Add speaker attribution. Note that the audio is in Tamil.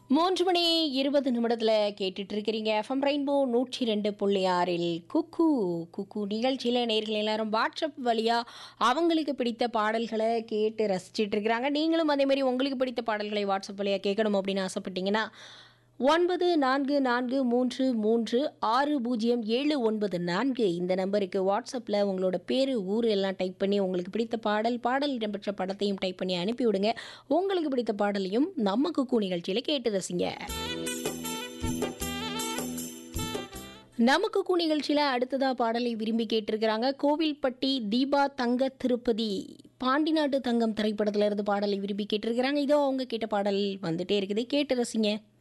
Speaker 1: மூன்று மணி இருபது நிமிடத்தில் கேட்டுட்டு இருக்கிறீங்க எஃப்எம் ரெயின்போ நூற்றி ரெண்டு புள்ளி ஆறில் குக்கு குக்கு நிகழ்ச்சியில் நேர்கள் எல்லாரும் வாட்ஸ்அப் வழியாக அவங்களுக்கு பிடித்த பாடல்களை கேட்டு ரசிச்சிட்டு இருக்கிறாங்க நீங்களும் அதே மாதிரி உங்களுக்கு பிடித்த பாடல்களை வாட்ஸ்அப் வழியாக கேட்கணும் அப்படின்னு ஆசைப்பட்டீங்கன்னா ஒன்பது நான்கு நான்கு மூன்று மூன்று ஆறு பூஜ்ஜியம் ஏழு ஒன்பது நான்கு இந்த நம்பருக்கு வாட்ஸ்அப்பில் உங்களோட பேர் ஊர் எல்லாம் டைப் பண்ணி உங்களுக்கு பிடித்த பாடல் பாடல் இடம்பெற்ற படத்தையும் டைப் பண்ணி அனுப்பிவிடுங்க உங்களுக்கு பிடித்த பாடலையும் நம்ம குக்கு நிகழ்ச்சியில் கேட்டு ரசிங்க நமக்கு கூ நிகழ்ச்சியில் அடுத்ததா பாடலை விரும்பி கேட்டிருக்கிறாங்க கோவில்பட்டி தீபா தங்க திருப்பதி பாண்டி நாட்டு தங்கம் திரைப்படத்துல இருந்து பாடலை விரும்பி கேட்டிருக்கிறாங்க இதோ அவங்க கேட்ட பாடல் வந்துட்டே இருக்குது கேட்டு ரசிங்க